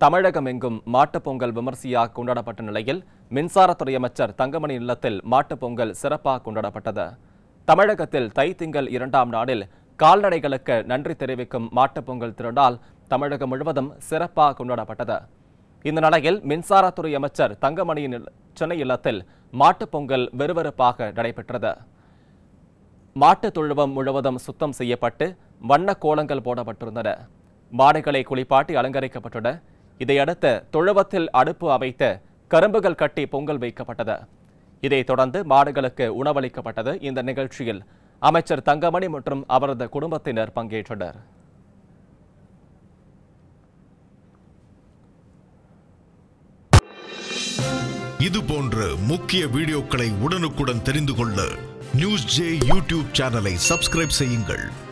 தமிழகம் எங்கும் மாட்டுப் பொங்கல் விமர்சையாக கொண்டாடப்பட்ட நிலையில் மின்சாரத்துறை அமைச்சர் தங்கமணி இல்லத்தில் மாட்டுப் பொங்கல் சிறப்பாக கொண்டாடப்பட்டது தமிழகத்தில் தை திங்கள் இரண்டாம் நாளில் கால்நடைகளுக்கு நன்றி தெரிவிக்கும் மாட்டுப் பொங்கல் திருநாள் தமிழகம் முழுவதும் சிறப்பாக கொண்டாடப்பட்டது இந்த நிலையில் மின்சாரத்துறை அமைச்சர் தங்கமணியின் இல்ல- சென்னை இல்லத்தில் மாட்டுப் பொங்கல் விறுவிறுப்பாக நடைபெற்றது மாட்டுத் தொழுவம் முழுவதும் சுத்தம் செய்யப்பட்டு வண்ண கோலங்கள் போடப்பட்டிருந்தன மாடுகளை குளிப்பாட்டி அலங்கரிக்கப்பட்டன இதையடுத்து தொழுவத்தில் அடுப்பு அமைத்து கரும்புகள் கட்டி பொங்கல் வைக்கப்பட்டது இதைத் தொடர்ந்து மாடுகளுக்கு உணவளிக்கப்பட்டது இந்த நிகழ்ச்சியில் அமைச்சர் தங்கமணி மற்றும் அவரது குடும்பத்தினர் பங்கேற்றனர் இது போன்ற முக்கிய வீடியோக்களை உடனுக்குடன் தெரிந்து கொள்ள நியூஸ் ஜே யூடியூப் சேனலை சப்ஸ்கிரைப் செய்யுங்கள்